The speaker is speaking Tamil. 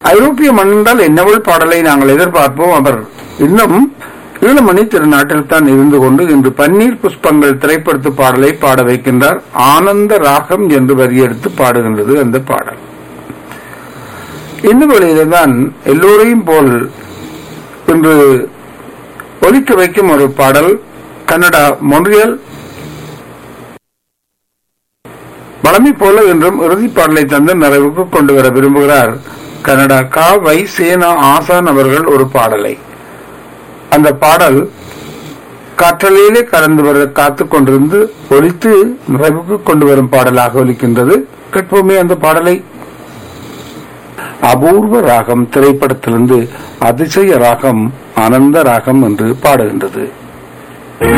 ஐரோப்பிய மண் என்றால் என்னவள் பாடலை நாங்கள் எதிர்பார்ப்போம் அவர் இன்னும் ஈழமணி திருநாட்டில் தான் இருந்து கொண்டு இன்று பன்னீர் புஷ்பங்கள் திரைப்படத்து பாடலை பாட வைக்கின்றார் ஆனந்த ராகம் என்று வரியெடுத்து பாடுகின்றது அந்த பாடல் இந்த வழியில்தான் எல்லோரையும் போல் இன்று ஒலிக்க வைக்கும் ஒரு பாடல் கன்னடா மொன்றியல் வளமை போல என்றும் இறுதிப் பாடலை தந்து நிறைவுக்கு கொண்டு வர விரும்புகிறார் கனடா கா வை சேனா ஆசான் அவர்கள் ஒரு பாடலை அந்த பாடல் காற்றலையிலே கலந்து வர காத்துக் கொண்டிருந்து ஒலித்து நிறைவுக்கு கொண்டு வரும் பாடலாக ஒலிக்கின்றது கேட்போமே அந்த பாடலை அபூர்வ ராகம் திரைப்படத்திலிருந்து அதிசய ராகம் ஆனந்த ராகம் என்று பாடுகின்றது